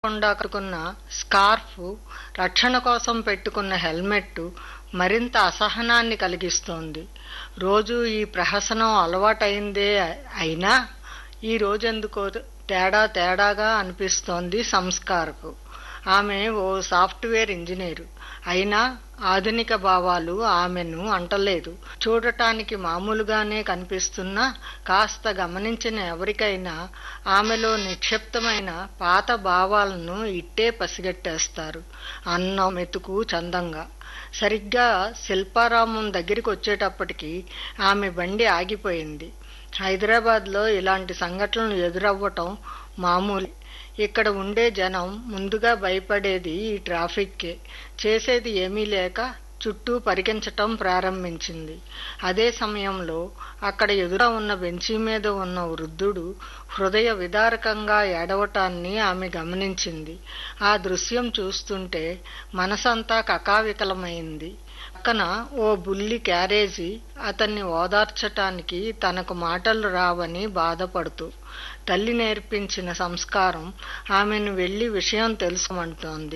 లేకుండా కట్టుకున్న స్కార్ఫ్ రక్షణ కోసం పెట్టుకున్న హెల్మెట్ మరింత అసహనాన్ని కలిగిస్తోంది రోజూ ఈ ప్రహసనం అలవాటైందే అయినా ఈ రోజెందుకో తేడా తేడాగా అనిపిస్తోంది సంస్కారకు ఆమె ఓ సాఫ్ట్వేర్ ఇంజనీరు అయినా ఆధునిక భావాలు ఆమెను అంటలేదు చూడటానికి మామూలుగానే కనిపిస్తున్నా కాస్త గమనించిన ఎవరికైనా ఆమెలో నిక్షిప్తమైన పాత భావాలను ఇట్టే పసిగట్టేస్తారు అన్నం మెతుకు చందంగా సరిగ్గా శిల్పారామం దగ్గరికి వచ్చేటప్పటికి ఆమె బండి ఆగిపోయింది హైదరాబాద్లో ఇలాంటి సంఘటనలు ఎదురవ్వటం మామూలు ఇక్కడ ఉండే జనం ముందుగా భయపడేది ఈ ట్రాఫిక్కే చేసేది ఏమీ లేక చుట్టూ పరికించటం ప్రారంభించింది అదే సమయంలో అక్కడ ఎదుర ఉన్న బెంచీ మీద ఉన్న వృద్ధుడు హృదయ విదారకంగా ఏడవటాన్ని ఆమె గమనించింది ఆ దృశ్యం చూస్తుంటే మనసంతా కకావికలమైంది పక్కన ఓ బుల్లి క్యారేజీ అతన్ని ఓదార్చటానికి తనకు మాటలు రావని బాధపడుతూ తల్లి నేర్పించిన సంస్కారం ఆమెను వెళ్లి విషయం తెలుసుకోమంటోంది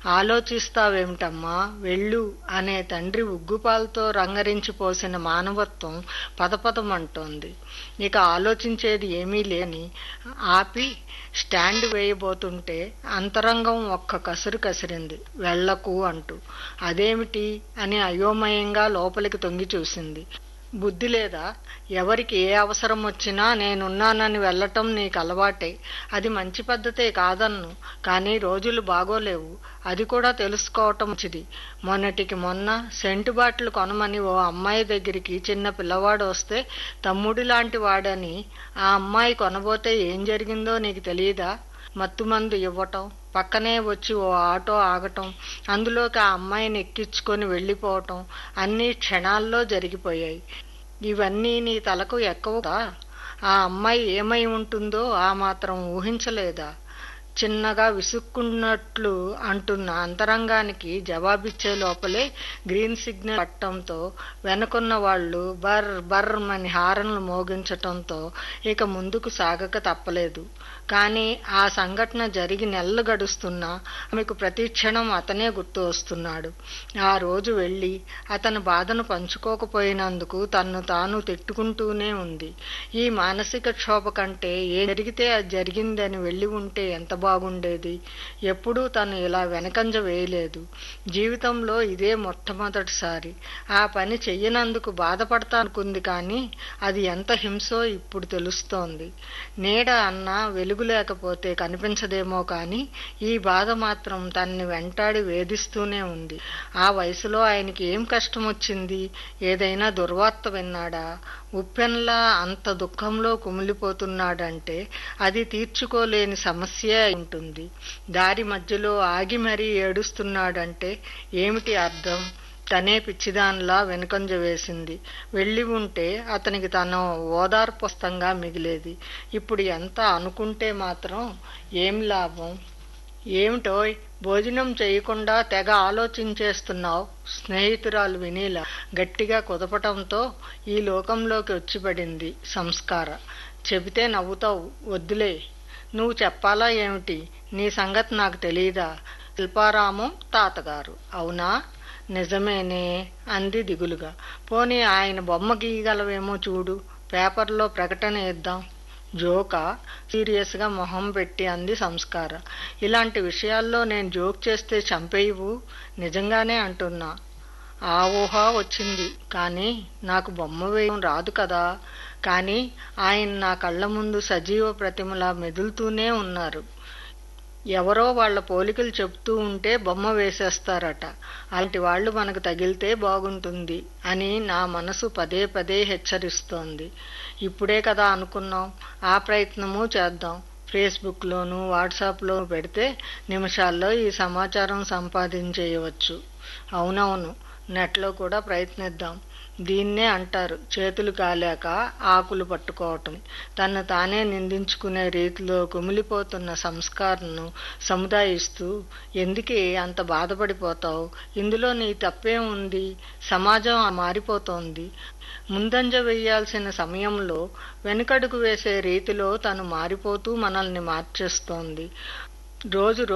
ఆలోచిస్తావేమిటమ్మా వెళ్ళు అనే తండ్రి ఉగ్గుపాలతో రంగరించిపోసిన మానవత్వం పదపదమంటోంది ఇక ఆలోచించేది ఏమీ లేని ఆపి స్టాండ్ వేయబోతుంటే అంతరంగం ఒక్క కసురు కసిరింది వెళ్లకు అంటూ అదేమిటి అని అయోమయంగా లోపలికి తొంగి చూసింది బుద్ధి లేదా ఎవరికి ఏ అవసరం వచ్చినా నేనున్నానని వెళ్ళటం నీకు అలవాటే అది మంచి పద్ధతే కాదన్ను కానీ రోజులు బాగోలేవు అది కూడా తెలుసుకోవటం మంచిది మొన్నటికి మొన్న సెంటు బాటిల్ కొనమని ఓ అమ్మాయి దగ్గరికి చిన్న పిల్లవాడు వస్తే తమ్ముడి లాంటి వాడని ఆ అమ్మాయి కొనబోతే ఏం జరిగిందో నీకు తెలియదా మత్తుమందు ఇవ్వటం పక్కనే వచ్చి ఓ ఆటో ఆగటం అందులోకి ఆ అమ్మాయిని ఎక్కించుకొని వెళ్ళిపోవటం అన్నీ క్షణాల్లో జరిగిపోయాయి ఇవన్నీ నీ తలకు ఎక్కువగా ఆ అమ్మాయి ఏమై ఉంటుందో ఆ మాత్రం ఊహించలేదా చిన్నగా విసుక్కున్నట్లు అంటున్న అంతరంగానికి జవాబిచ్చే లోపలే గ్రీన్ సిగ్నల్ పట్టడంతో వెనుకున్న వాళ్ళు బర్ బర్మని హారన్లు మోగించటంతో ఇక ముందుకు సాగక తప్పలేదు కానీ ఆ సంఘటన జరిగి నెలలు గడుస్తున్నా ఆమెకు ప్రతి క్షణం అతనే గుర్తు వస్తున్నాడు ఆ రోజు వెళ్ళి అతని బాధను పంచుకోకపోయినందుకు తన్ను తాను తిట్టుకుంటూనే ఉంది ఈ మానసిక క్షోభ కంటే ఏ జరిగితే అది జరిగిందని వెళ్ళి ఉంటే ఎంత బాగుండేది ఎప్పుడూ తను ఇలా వెనకంజ వేయలేదు జీవితంలో ఇదే మొట్టమొదటిసారి ఆ పని చెయ్యనందుకు బాధపడతానుకుంది కానీ అది ఎంత హింసో ఇప్పుడు తెలుస్తోంది నీడ అన్న వెలుగు లేకపోతే కనిపించదేమో కానీ ఈ బాధ మాత్రం తన్ని వెంటాడి వేధిస్తూనే ఉంది ఆ వయసులో ఆయనకి ఏం కష్టం వచ్చింది ఏదైనా దుర్వార్త విన్నాడా ఉప్పెన్లా అంత దుఃఖంలో కుమిలిపోతున్నాడంటే అది తీర్చుకోలేని సమస్య ఉంటుంది దారి మధ్యలో ఆగి మరీ ఏడుస్తున్నాడంటే ఏమిటి అర్థం తనే పిచ్చిదానిలా వెనుకంజ వేసింది వెళ్ళి ఉంటే అతనికి తన ఓదార్పస్తంగా మిగిలేది ఇప్పుడు ఎంత అనుకుంటే మాత్రం ఏం లాభం ఏమిటో భోజనం చేయకుండా తెగ ఆలోచించేస్తున్నావు స్నేహితురాలు వినీల గట్టిగా కుదపటంతో ఈ లోకంలోకి వచ్చిపడింది సంస్కార చెబితే నవ్వుతావు వద్దులే నువ్వు చెప్పాలా ఏమిటి నీ సంగతి నాకు తెలియదా శిల్పారామం తాతగారు అవునా నిజమేనే అంది దిగులుగా పోనీ ఆయన బొమ్మ గీయగలవేమో చూడు పేపర్లో ప్రకటన ఇద్దాం జోకా సీరియస్గా మొహం పెట్టి అంది సంస్కార ఇలాంటి విషయాల్లో నేను జోక్ చేస్తే చంపేయవు నిజంగానే అంటున్నా ఆ ఊహ వచ్చింది కానీ నాకు బొమ్మ వేయడం రాదు కదా కానీ ఆయన నా కళ్ళ ముందు సజీవ ప్రతిమలా మెదులుతూనే ఉన్నారు ఎవరో వాళ్ల పోలికలు చెప్తూ ఉంటే బొమ్మ వేసేస్తారట అలాంటి వాళ్ళు మనకు తగిలితే బాగుంటుంది అని నా మనసు పదే పదే హెచ్చరిస్తోంది ఇప్పుడే కదా అనుకున్నాం ఆ ప్రయత్నము చేద్దాం ఫేస్బుక్లోను వాట్సాప్లో పెడితే నిమిషాల్లో ఈ సమాచారం సంపాదించేయవచ్చు అవునవును నెట్లో కూడా ప్రయత్నిద్దాం దీన్నే అంటారు చేతులు కాలేక ఆకులు పట్టుకోవటం తను తానే నిందించుకునే రీతిలో కుమిలిపోతున్న సంస్కారను సముదాయిస్తూ ఎందుకే అంత బాధపడిపోతావు ఇందులో నీ తప్పేం ఉంది సమాజం మారిపోతోంది ముందంజ వేయాల్సిన సమయంలో వెనుకడుగు వేసే రీతిలో తను మారిపోతూ మనల్ని మార్చేస్తోంది రోజు